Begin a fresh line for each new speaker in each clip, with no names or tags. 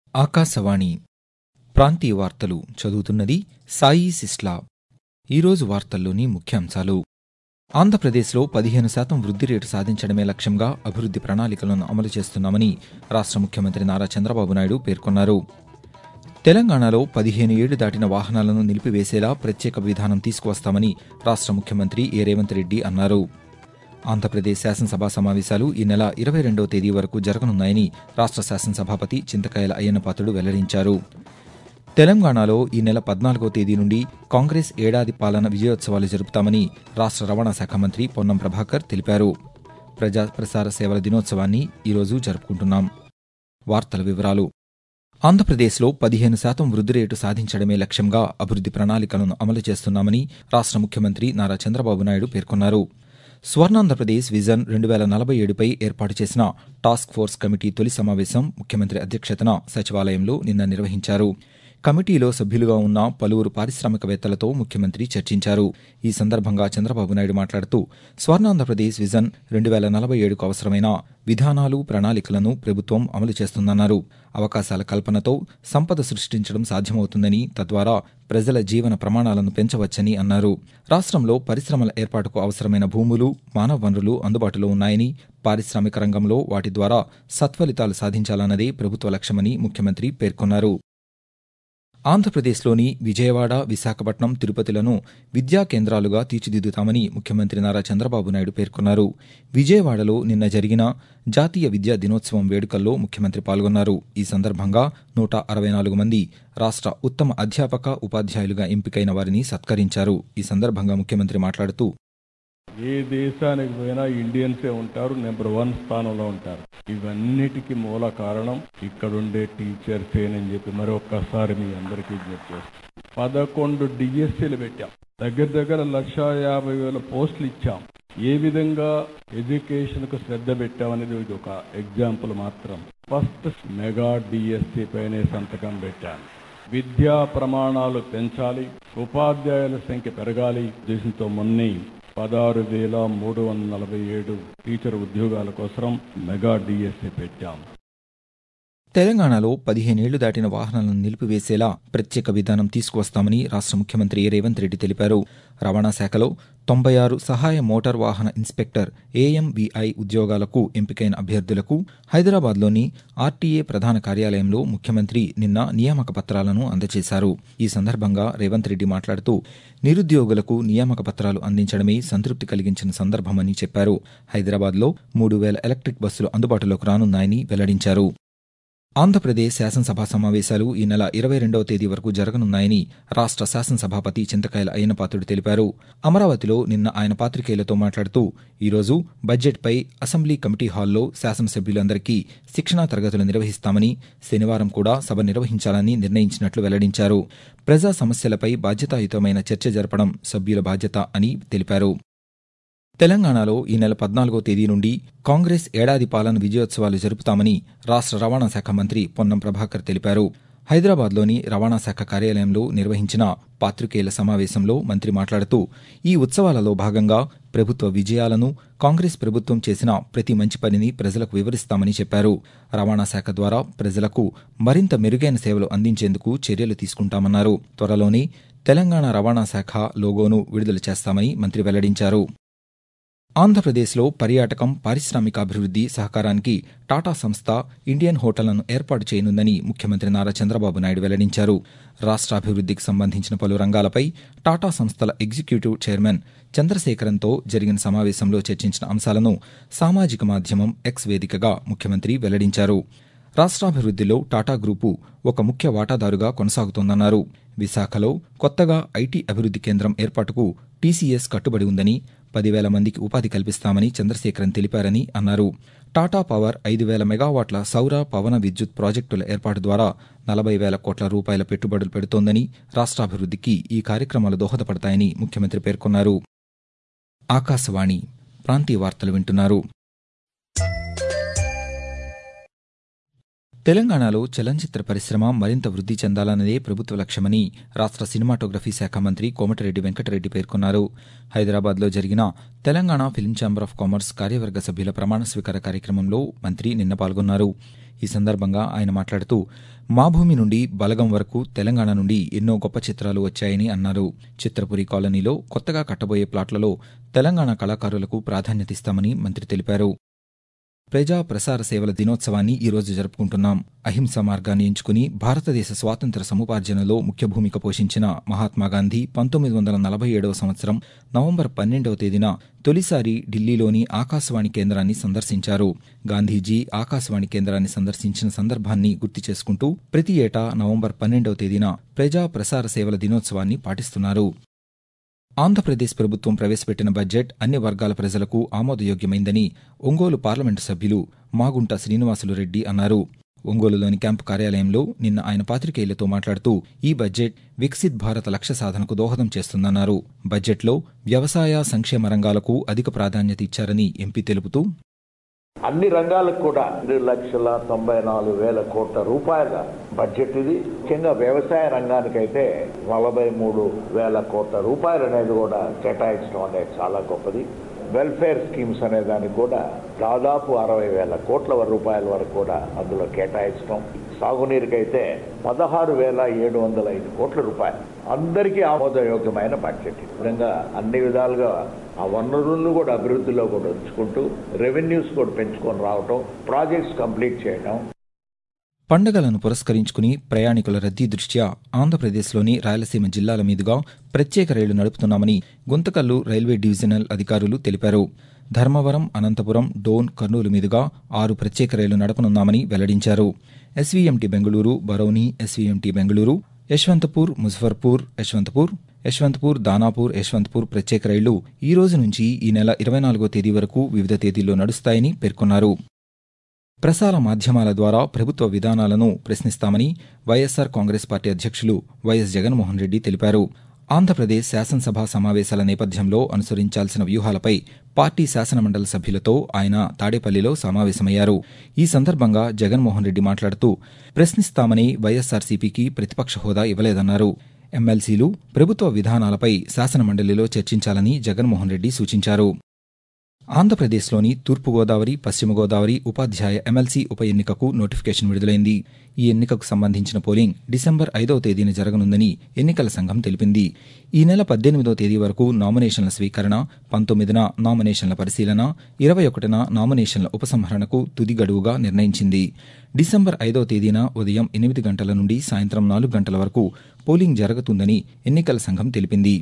ఆకాశవాణి ప్రాంతీయ వార్తలు చదువుతున్నది సాయి సిస్లా ఈరోజు వార్తల్లోని ముఖ్యాంశాలు ఆంధ్రప్రదేశ్లో పదిహేను శాతం వృద్ధి రేటు సాధించడమే లక్ష్యంగా అభివృద్ధి ప్రణాళికలను అమలు చేస్తున్నామని రాష్ట్ర ముఖ్యమంత్రి నారా చంద్రబాబు నాయుడు పేర్కొన్నారు తెలంగాణలో పదిహేను ఏళ్లు దాటిన వాహనాలను నిలిపివేసేలా ప్రత్యేక విధానం తీసుకువస్తామని రాష్ట్ర ముఖ్యమంత్రి ఏ రేవంత్ రెడ్డి అన్నారు ఆంధ్రప్రదేశ్ శాసనసభ సమావేశాలు ఈ నెల ఇరవై రెండవ తేదీ వరకు జరగనున్నాయని రాష్ట్ర శాసనసభాపతి చింతకాయల అయ్యన్నపాత్రుడు వెల్లడించారు తెలంగాణలో ఈ నెల పద్నాలుగో తేదీ నుండి కాంగ్రెస్ ఏడాది పాలన విజయోత్సవాలు జరుపుతామని రాష్ట్ర రవాణా శాఖ మంత్రి పొన్నం ప్రభాకర్ తెలిపారు ప్రజా ప్రసార సేవల దినోత్సవాన్ని ఈరోజు జరుపుకుంటున్నాం వార్తల వివరాలు ఆంధ్రప్రదేశ్లో పదిహేను శాతం వృద్ధి రేటు సాధించడమే లక్ష్యంగా అభివృద్ధి ప్రణాళికలను అమలు చేస్తున్నామని రాష్ట్ర ముఖ్యమంత్రి నారా చంద్రబాబు నాయుడు పేర్కొన్నారు స్వర్ణాంధ్రప్రదేశ్ విజన్ రెండు వేల నలభై ఏడుపై ఏర్పాటు చేసిన టాస్క్ ఫోర్స్ కమిటీ తొలి సమావేశం ముఖ్యమంత్రి అధ్యక్షతన సచివాలయంలో నిన్న నిర్వహించారు కమిటీలో సభ్యులుగా ఉన్న పలువురు పారిశ్రామికవేత్తలతో ముఖ్యమంత్రి చర్చించారు ఈ సందర్భంగా చంద్రబాబు నాయుడు మాట్లాడుతూ స్వర్ణాంధ్రప్రదేశ్ విజన్ రెండు వేల నలభై ఏడుకు అవసరమైన విధానాలు ప్రణాళికలను ప్రభుత్వం అమలు చేస్తుందన్నారు అవకాశాల కల్పనతో సంపద సృష్టించడం సాధ్యమవుతుందని తద్వారా ప్రజల జీవన ప్రమాణాలను పెంచవచ్చని అన్నారు రాష్ట్రంలో పరిశ్రమల ఏర్పాటుకు అవసరమైన భూములు మానవ వనరులు అందుబాటులో ఉన్నాయని పారిశ్రామిక రంగంలో వాటి ద్వారా సత్ఫలితాలు సాధించాలన్నదే ప్రభుత్వ లక్ష్యమని ముఖ్యమంత్రి పేర్కొన్నారు ఆంధ్రప్రదేశ్లోని విజయవాడ విశాఖపట్నం తిరుపతిలను విద్యా కేంద్రాలుగా తీర్చిదిద్దుతామని ముఖ్యమంత్రి నారా చంద్రబాబు నాయుడు పేర్కొన్నారు విజయవాడలో నిన్న జరిగిన జాతీయ విద్యా దినోత్సవం వేడుకల్లో ముఖ్యమంత్రి పాల్గొన్నారు ఈ సందర్భంగా నూట అరవై నాలుగు మంది రాష్ట్ర ఉత్తమ అధ్యాపక ఉపాధ్యాయులుగా ఎంపికైన వారిని సత్కరించారు ఈ సందర్భంగా ముఖ్యమంత్రి మాట్లాడుతూ
ఏ దేశానికి పోయినా ఇండియన్సే ఉంటారు నెంబర్ వన్ స్థానంలో ఉంటారు ఇవన్నిటికీ మూల కారణం ఇక్కడుండే టీచర్సేనని చెప్పి మరొక్కసారి మీ అందరికీ విజ్ఞప్తి చేస్తాం పదకొండు డిఎస్సీలు పెట్టాం దగ్గర దగ్గర లక్ష యాభై వేల పోస్టులు ఇచ్చాం ఏ విధంగా ఎడ్యుకేషన్కు శ్రద్ధ పెట్టామనేది ఇది ఒక ఎగ్జాంపుల్ మాత్రం ఫస్ట్ మెగా డిఎస్సి పైనే సంతకం పెట్టాను విద్యా ప్రమాణాలు పెంచాలి ఉపాధ్యాయుల సంఖ్య పెరగాలి ఉద్దేశంతో మొన్నే పదహారు వేల మూడు వందల నలభై ఏడు టీచర్ ఉద్యోగాల కోసం మెగా డిఎస్సి పెట్టాం
తెలంగాణలో పదిహేనేళ్లు దాటిన వాహనాలను నిలిపివేసేలా ప్రత్యేక విధానం తీసుకువస్తామని రాష్ట్ర ముఖ్యమంత్రి రేవంత్ రెడ్డి తెలిపారు రవాణా శాఖలో తొంభై ఆరు సహాయ మోటార్ వాహన ఇన్స్పెక్టర్ ఏఎంవీఐ ఉద్యోగాలకు ఎంపికైన అభ్యర్థులకు హైదరాబాద్లోని ఆర్టీఏ ప్రధాన కార్యాలయంలో ముఖ్యమంత్రి నిన్న నియామక పత్రాలను అందజేశారు ఈ సందర్భంగా రేవంత్ రెడ్డి మాట్లాడుతూ నిరుద్యోగులకు నియామక పత్రాలు అందించడమే సంతృప్తి కలిగించిన సందర్భమని చెప్పారు హైదరాబాద్లో మూడు వేల ఎలక్ట్రిక్ బస్సులు అందుబాటులోకి రానున్నాయని వెల్లడించారు ఆంధ్రప్రదేశ్ శాసనసభ సమావేశాలు ఈ నెల ఇరవై రెండవ తేదీ వరకు జరగనున్నాయని రాష్ట్ర శాసనసభాపతి చింతకాయల అయ్యనపాత్రుడు తెలిపారు అమరావతిలో నిన్న ఆయన పాత్రికేయులతో మాట్లాడుతూ ఈరోజు బడ్జెట్పై అసెంబ్లీ కమిటీ హాల్లో శాసనసభ్యులందరికీ శిక్షణా తరగతులు నిర్వహిస్తామని శనివారం కూడా సభ నిర్వహించాలని నిర్ణయించినట్లు వెల్లడించారు ప్రజా సమస్యలపై బాధ్యతాయుతమైన చర్చ జరపడం సభ్యుల బాధ్యత అని తెలిపారు తెలంగాణలో ఈ నెల పద్నాలుగో తేదీ నుండి కాంగ్రెస్ ఏడాది పాలన విజయోత్సవాలు జరుపుతామని రాష్ట్ర రవాణా శాఖ మంత్రి పొన్నం ప్రభాకర్ తెలిపారు హైదరాబాద్లోని రవాణా శాఖ కార్యాలయంలో నిర్వహించిన పాత్రికేయుల సమావేశంలో మంత్రి మాట్లాడుతూ ఈ ఉత్సవాలలో భాగంగా ప్రభుత్వ విజయాలను కాంగ్రెస్ ప్రభుత్వం చేసిన ప్రతి మంచి పనిని ప్రజలకు వివరిస్తామని చెప్పారు రవాణా శాఖ ద్వారా ప్రజలకు మరింత మెరుగైన సేవలు అందించేందుకు చర్యలు తీసుకుంటామన్నారు త్వరలోనే తెలంగాణ రవాణా శాఖ లోగోను విడుదల చేస్తామని మంత్రి వెల్లడించారు ఆంధ్రప్రదేశ్లో పర్యాటకం పారిశ్రామికాభివృద్ధి సహకారానికి టాటా సంస్థ ఇండియన్ హోటళ్లను ఏర్పాటు చేయనుందని ముఖ్యమంత్రి నారా చంద్రబాబు నాయుడు వెల్లడించారు రాష్ట్రాభివృద్ధికి సంబంధించిన పలు రంగాలపై టాటా సంస్థల ఎగ్జిక్యూటివ్ చైర్మన్ చంద్రశేఖరన్తో జరిగిన సమావేశంలో చర్చించిన అంశాలను సామాజిక మాధ్యమం ఎక్స్ వేదికగా ముఖ్యమంత్రి వెల్లడించారు రాష్ట్రాభివృద్ధిలో టాటా గ్రూపు ఒక ముఖ్య వాటాదారుగా కొనసాగుతోందన్నారు విశాఖలో కొత్తగా ఐటీ అభివృద్ధి కేంద్రం ఏర్పాటుకు టీసీఎస్ కట్టుబడి ఉందని పదివేల మందికి ఉపాధి కల్పిస్తామని చంద్రశేఖరన్ తెలిపారని అన్నారు టాటా పవర్ ఐదు వేల మెగావాట్ల సౌర పవన విద్యుత్ ప్రాజెక్టుల ఏర్పాటు ద్వారా నలభై వేల కోట్ల రూపాయల పెట్టుబడులు పెడుతోందని రాష్ట్రాభివృద్ధికి ఈ కార్యక్రమాలు దోహదపడతాయని ముఖ్యమంత్రి పేర్కొన్నారు ఆకాశవాణి ప్రాంతీయ వార్తలు వింటున్నారు తెలంగాణలో చలనచిత్ర పరిశ్రమ మరింత వృద్ధి చెందాలన్నదే ప్రభుత్వ లక్ష్యమని రాష్ట్ర సినిమాటోగ్రఫీ శాఖ మంత్రి కోమటిరెడ్డి వెంకటరెడ్డి పేర్కొన్నారు హైదరాబాద్లో జరిగిన Telangana film chamber of commerce కార్యవర్గ సభ్యుల ప్రమాణ స్వీకార కార్యక్రమంలో మంత్రి నిన్న పాల్గొన్నారు ఈ సందర్భంగా ఆయన మాట్లాడుతూ మా భూమి నుండి బలగం వరకు తెలంగాణ నుండి ఎన్నో గొప్ప చిత్రాలు వచ్చాయని అన్నారు చిత్రపురి కాలనీలో కొత్తగా కట్టబోయే ప్లాట్లలో తెలంగాణ కళాకారులకు ప్రాధాన్యత ఇస్తామని మంత్రి తెలిపారు ప్రజా ప్రసార సేవల దినోత్సవాన్ని ఈరోజు జరుపుకుంటున్నాం అహింస మార్గాన్ని ఎంచుకుని భారతదేశ స్వాతంత్ర సముపార్జనలో ముఖ్య భూమిక పోషించిన మహాత్మాగాంధీ పంతొమ్మిది వందల నలభై ఏడవ సంవత్సరం నవంబర్ పన్నెండవ తేదీన తొలిసారి ఢిల్లీలోని ఆకాశవాణి కేంద్రాన్ని సందర్శించారు గాంధీజీ ఆకాశవాణి కేంద్రాన్ని సందర్శించిన సందర్భాన్ని గుర్తు చేసుకుంటూ ప్రతి ఏటా నవంబర్ పన్నెండవ తేదీన ప్రజా ప్రసార సేవల దినోత్సవాన్ని పాటిస్తున్నారు ఆంధ్రప్రదేశ్ ప్రభుత్వం ప్రవేశపెట్టిన బడ్జెట్ అన్ని వర్గాల ప్రజలకు ఆమోదయోగ్యమైందని ఒంగోలు పార్లమెంటు సభ్యులు మాగుంట శ్రీనివాసులు రెడ్డి అన్నారు ఒంగోలులోని క్యాంపు కార్యాలయంలో నిన్న ఆయన పాత్రికేయులతో మాట్లాడుతూ ఈ బడ్జెట్ వికసిత్ భారత లక్ష్య సాధనకు దోహదం చేస్తుందన్నారు బడ్జెట్లో వ్యవసాయ సంక్షేమ రంగాలకు అధిక ప్రాధాన్యత ఇచ్చారని ఎంపీ తెలుపుతూ
అన్ని రంగాలకు కూడా రెండు లక్షల తొంభై నాలుగు వేల కోట్ల రూపాయల బడ్జెట్ ఇది ముఖ్యంగా వ్యవసాయ రంగానికైతే నలభై మూడు వేల కోట్ల రూపాయలు అనేది కూడా కేటాయించడం అనేది చాలా గొప్పది వెల్ఫేర్ స్కీమ్స్ అనే దానికి కూడా దాదాపు అరవై వేల కోట్ల రూపాయల వరకు కూడా అందులో కేటాయించడం సాగునీరుకైతే పదహారు వేల ఏడు వందల ఐదు కోట్ల రూపాయలు అందరికీ ఆమోదయోగ్యమైన బడ్జెట్ ఈ విధంగా అన్ని విధాలుగా ఆ వనరులను కూడా అభివృద్ధిలో కూడా ఉంచుకుంటూ రెవెన్యూస్ కూడా పెంచుకొని రావటం ప్రాజెక్ట్స్ కంప్లీట్ చేయడం
పండగలను పురస్కరించుకుని ప్రయాణికుల రద్దీ దృష్ట్యా ఆంధ్రప్రదేశ్లోని రాయలసీమ జిల్లాల మీదుగా ప్రత్యేక రైళ్లు నడుపుతున్నామని గుంతకల్లు రైల్వే డివిజనల్ అధికారులు తెలిపారు ధర్మవరం అనంతపురం డోన్ కర్నూలు మీదుగా ఆరు ప్రత్యేక రైళ్లు నడపనున్నామని వెల్లడించారు ఎస్వీఎంటీ బెంగళూరు బరౌని ఎస్వీఎంటీ బెంగళూరు యశ్వంతపూర్ ముజఫర్పూర్ యశ్వంతపూర్ యశ్వంతపూర్ దానాపూర్ యశ్వంతపూర్ ప్రత్యేక రైళ్లు ఈ రోజు నుంచి ఈ నెల ఇరవై నాలుగో తేదీ వరకు వివిధ తేదీల్లో నడుస్తాయని పేర్కొన్నారు ప్రసార మాధ్యమాల ద్వారా ప్రభుత్వ విధానాలను ప్రశ్నిస్తామని వైఎస్సార్ కాంగ్రెస్ పార్టీ అధ్యక్షులు వైఎస్ జగన్మోహన్ రెడ్డి తెలిపారు ఆంధ్రప్రదేశ్ శాసనసభ సమావేశాల నేపథ్యంలో అనుసరించాల్సిన వ్యూహాలపై పార్టీ శాసనమండలి సభ్యులతో ఆయన తాడేపల్లిలో సమావేశమయ్యారు ఈ సందర్భంగా జగన్మోహన్ రెడ్డి మాట్లాడుతూ ప్రశ్నిస్తామని వైఎస్సార్సీపీకి ప్రతిపక్ష హోదా ఇవ్వలేదన్నారు ఎమ్మెల్సీలు ప్రభుత్వ విధానాలపై శాసనమండలిలో చర్చించాలని జగన్మోహన్ రెడ్డి సూచించారు ఆంధ్రప్రదేశ్లోని తూర్పుగోదావరి పశ్చిమ గోదావరి ఉపాధ్యాయ ఎమ్మెల్సీ ఉప ఎన్నికకు నోటిఫికేషన్ విడుదలైంది ఈ ఎన్నికకు సంబంధించిన పోలింగ్ డిసెంబర్ ఐదవ తేదీన జరగనుందని ఎన్నికల సంఘం తెలిపింది ఈ నెల పద్దెనిమిదవ తేదీ వరకు నామినేషన్ల స్వీకరణ పంతొమ్మిదిన నామినేషన్ల పరిశీలన ఇరవై ఒకటిన నామినేషన్ల ఉపసంహరణకు తుది గడువుగా నిర్ణయించింది డిసెంబర్ ఐదవ తేదీన ఉదయం ఎనిమిది గంటల నుండి సాయంత్రం నాలుగు గంటల వరకు పోలింగ్ జరుగుతుందని ఎన్నికల సంఘం తెలిపింది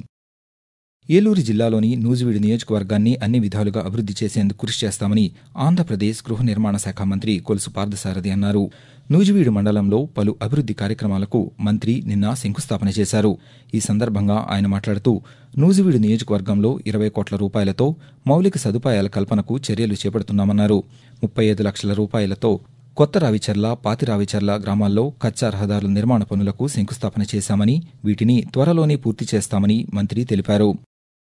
ఏలూరు జిల్లాలోని నూజివీడు నియోజకవర్గాన్ని అన్ని విధాలుగా అభివృద్ది చేసేందుకు కృషి చేస్తామని ఆంధ్రప్రదేశ్ గృహ నిర్మాణ శాఖ మంత్రి కొలుసు పార్థసారథి అన్నారు నూజివీడు మండలంలో పలు అభివృద్ది కార్యక్రమాలకు మంత్రి నిన్న శంకుస్థాపన చేశారు ఈ సందర్భంగా ఆయన మాట్లాడుతూ నూజివీడు నియోజకవర్గంలో ఇరవై కోట్ల రూపాయలతో మౌలిక సదుపాయాల కల్పనకు చర్యలు చేపడుతున్నామన్నారు ముప్పై ఐదు లక్షల రూపాయలతో కొత్త రావిచర్ల పాతి రావిచర్ల గ్రామాల్లో కచ్చా రహదారుల నిర్మాణ పనులకు శంకుస్థాపన చేశామని వీటిని త్వరలోనే పూర్తి చేస్తామని మంత్రి తెలిపారు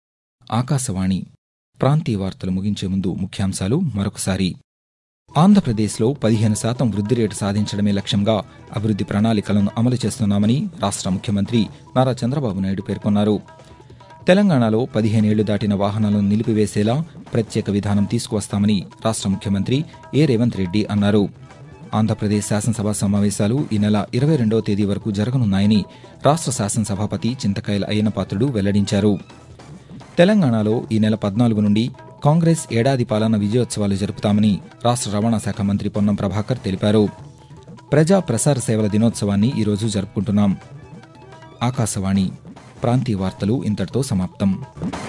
ఆకాశవాణి ప్రాంతీయ వార్తలు ముగించే ముందు ముఖ్యాంశాలు మరొకసారి ఆంధ్రప్రదేశ్లో పదిహేను శాతం వృద్ధి రేటు సాధించడమే లక్ష్యంగా అభివృద్ది ప్రణాళికలను అమలు చేస్తున్నామని రాష్ట్ర ముఖ్యమంత్రి నారా చంద్రబాబు నాయుడు పేర్కొన్నారు తెలంగాణలో పదిహేనేళ్లు దాటిన వాహనాలను నిలిపివేసేలా ప్రత్యేక విధానం తీసుకువస్తామని రాష్ట్ర ముఖ్యమంత్రి ఏ రేవంత్ రెడ్డి అన్నారు ఆంధ్రప్రదేశ్ శాసనసభ సమావేశాలు ఈ నెల ఇరవై రెండవ తేదీ వరకు జరగనున్నాయని రాష్ట్ర శాసనసభాపతి చింతకాయల అయ్యన్నపాత్రుడు వెల్లడించారు తెలంగాణలో ఈ నెల పద్నాలుగు నుండి కాంగ్రెస్ ఏడాది పాలన విజయోత్సవాలు జరుపుతామని రాష్ట్ర రవాణా శాఖ మంత్రి పొన్నం ప్రభాకర్ తెలిపారు ప్రజా ప్రసార సేవల దినోత్సవాన్ని ఈరోజు జరుపుకుంటున్నాం ఆకాశవాణి ప్రాంతీయ వార్తలు ఇంతటితో సమాప్తం